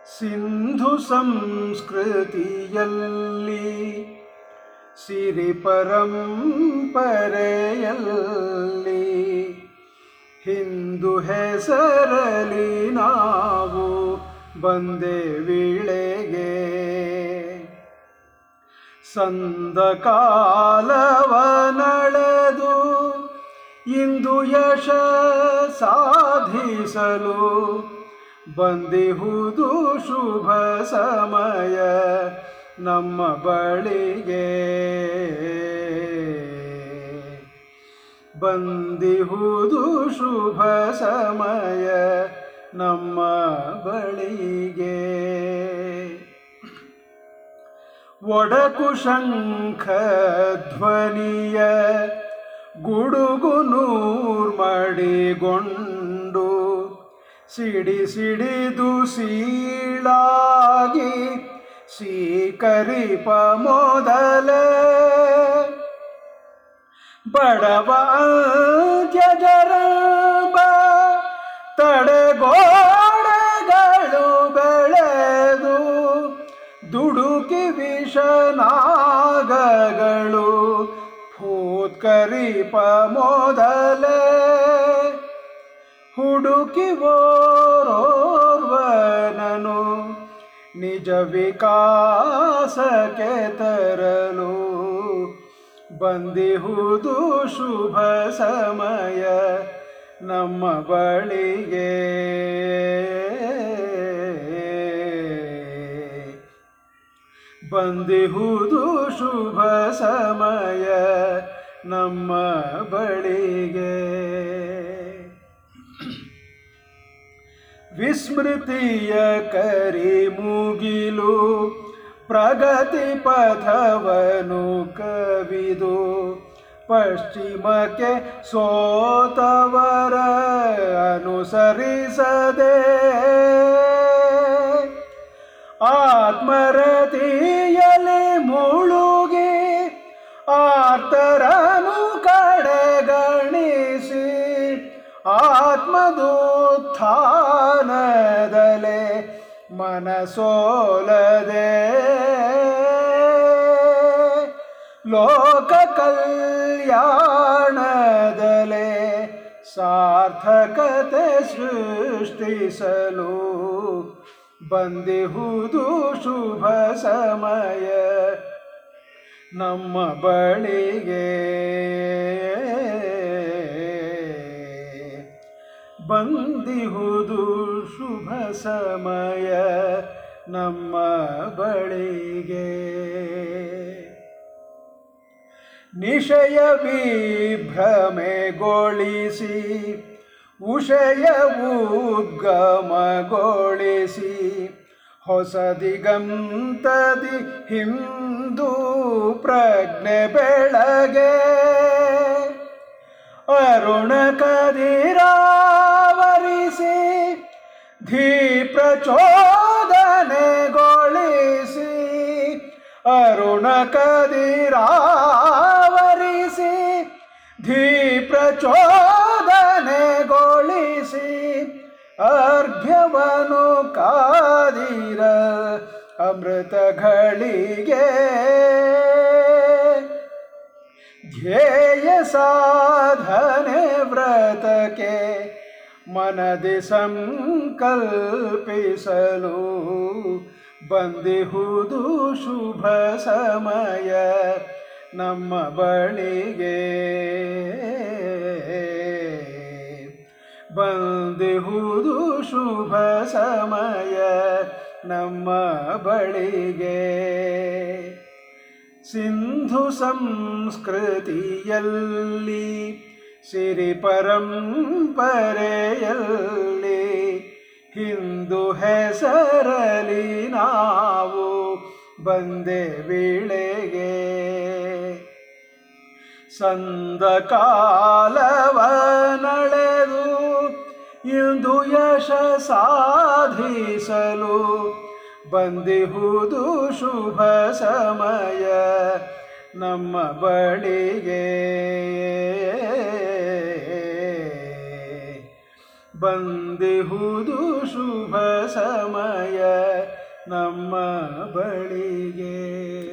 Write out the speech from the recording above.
ಸಿಂಧು ಸಂಸ್ಕೃತಿಯಲ್ಲಿ ಸಿರಿ ಪರಂಪರೆಯಲ್ಲಿ ಹಿಂದೂ ಹೆಸರಲಿ ನಾವು ಬಂದೆ ವಿಳೆಗೆ ಸಂದ ಕಾಲವ ನಳೆದು ಇಂದು ಯಶ ಸಾಧಿಸಲು ಬಂದಿಹುದು ಶುಭ ಸಮಯ ನಮ್ಮ ಬಳಿಗೆ ಬಂದಿಹುದು ಶುಭ ಸಮಯ ನಮ್ಮ ಬಳಿಗೆ ಒಡಕು ಶಂಖ ಧ್ವನಿಯ ಗುಡುಗು ನೂರ್ ಮಡಿಗೊಂಡು ಸಿಡಿ ಸಿಡಿದು ಸೀಳಾಗಿ ಸ್ವೀಕರಿಪ ಮೊದಲೇ ಬಡವ ಜಜರಂಬ ತಡೆಗೋಡೆಗಳು ಬೆಳೆದು ದುಡುಕಿ ವಿಷನಾಗಗಳು ಫೂತ್ಕರಿಪ ಮೊದಲೇ ಹುಡುಕಿ ಓರೋರ್ವನನು ನಿಜ ವಿಕಾಸಕ್ಕೆ ತರಲು ಬಂದಿಹುದು ಶುಭ ಸಮಯ ನಮ್ಮ ಬಳಿಗೆ ಬಂದಿಹುದು ಶುಭ ಸಮಯ ನಮ್ಮ ಬಳಿಗೆ ವಿಸ್ಮೃತಿಯ ಕರಿ ಮುಗಿಲು ಪ್ರಗತಿ ಪಥವನು ಕವಿದು ಪಶ್ಚಿಮಕ್ಕೆ ಸೋತವರ ಅನುಸರಿಸದೆ ಆತ್ಮರತಿಯಲ್ಲಿ ಮುಳುಗಿ ಆರ್ತರನು ಕಡೆಗಣಿಸಿ ಆತ್ಮದುತ್ಥಾನದಲೆ ಮನಸೋಲದೆ ಲೋಕ ಕಲ್ಯಾಣದಲೆ ಸಾರ್ಥಕತೆ ಸೃಷ್ಟಿಸಲು ಬಂದಿಹುದು ಶುಭ ಸಮಯ ನಮ್ಮ ಬಳಿಗೆ ಬಂದಿಹುದು ಶುಭ ಸಮಯ ನಮ್ಮ ಬಳಿಗೆ ನಿಶಯ ವಿಭ್ರಮೆಗೊಳಿಸಿ ಉಷಯ ಉದ್ಗಮಗೊಳಿಸಿ ಹೊಸ ದಿಗಂತದಿ ಹಿಂದೂ ಪ್ರಜ್ಞೆ ಬೆಳಗೆ ಅರುಣ ಕದಿರಾವರಿಸಿ ಧೀ ಪ್ರಚೋದನೆಗೊಳಿಸಿ ಅರುಣ ಕದಿರಾವರಿಸಿ ಧೀ ಪ್ರಚೋದನೆಗೊಳಿಸಿ ಅರ್ಘ್ಯವನು ಕಾದಿರ ಅಮೃತಗಳಿಗೆ ಧ್ಯೇಯ ಸಾಧನೆ ವ್ರತಕ್ಕೆ ಮನದಿ ಸಂಕಲ್ಪಿಸಲು ಬಂದಿಹುದು ಶುಭ ಸಮಯ ನಮ್ಮ ಬಳಿಗೆ ಬಂದಿಹುದು ಶುಭ ಸಮಯ ನಮ್ಮ ಬಳಿಗೆ ಸಿಂಧು ಸಂಸ್ಕೃತಿಯಲ್ಲಿ ಸಿರಿ ಪರಂಪರೆಯಲ್ಲಿ ಹಿಂದೂ ಹೆಸರಲಿ ನಾವು ಬಂದೆ ವಿಳೆಗೆ ಸಂದ ಕಾಲವ ನಳೆದು ಇಂದು ಯಶ ಸಾಧಿಸಲು ಬಂದಿಹುದು ಶುಭ ಸಮಯ ನಮ್ಮ ಬಳಿಗೆ ಬಂದಿಹುದು ಶುಭ ಸಮಯ ನಮ್ಮ ಬಳಿಗೆ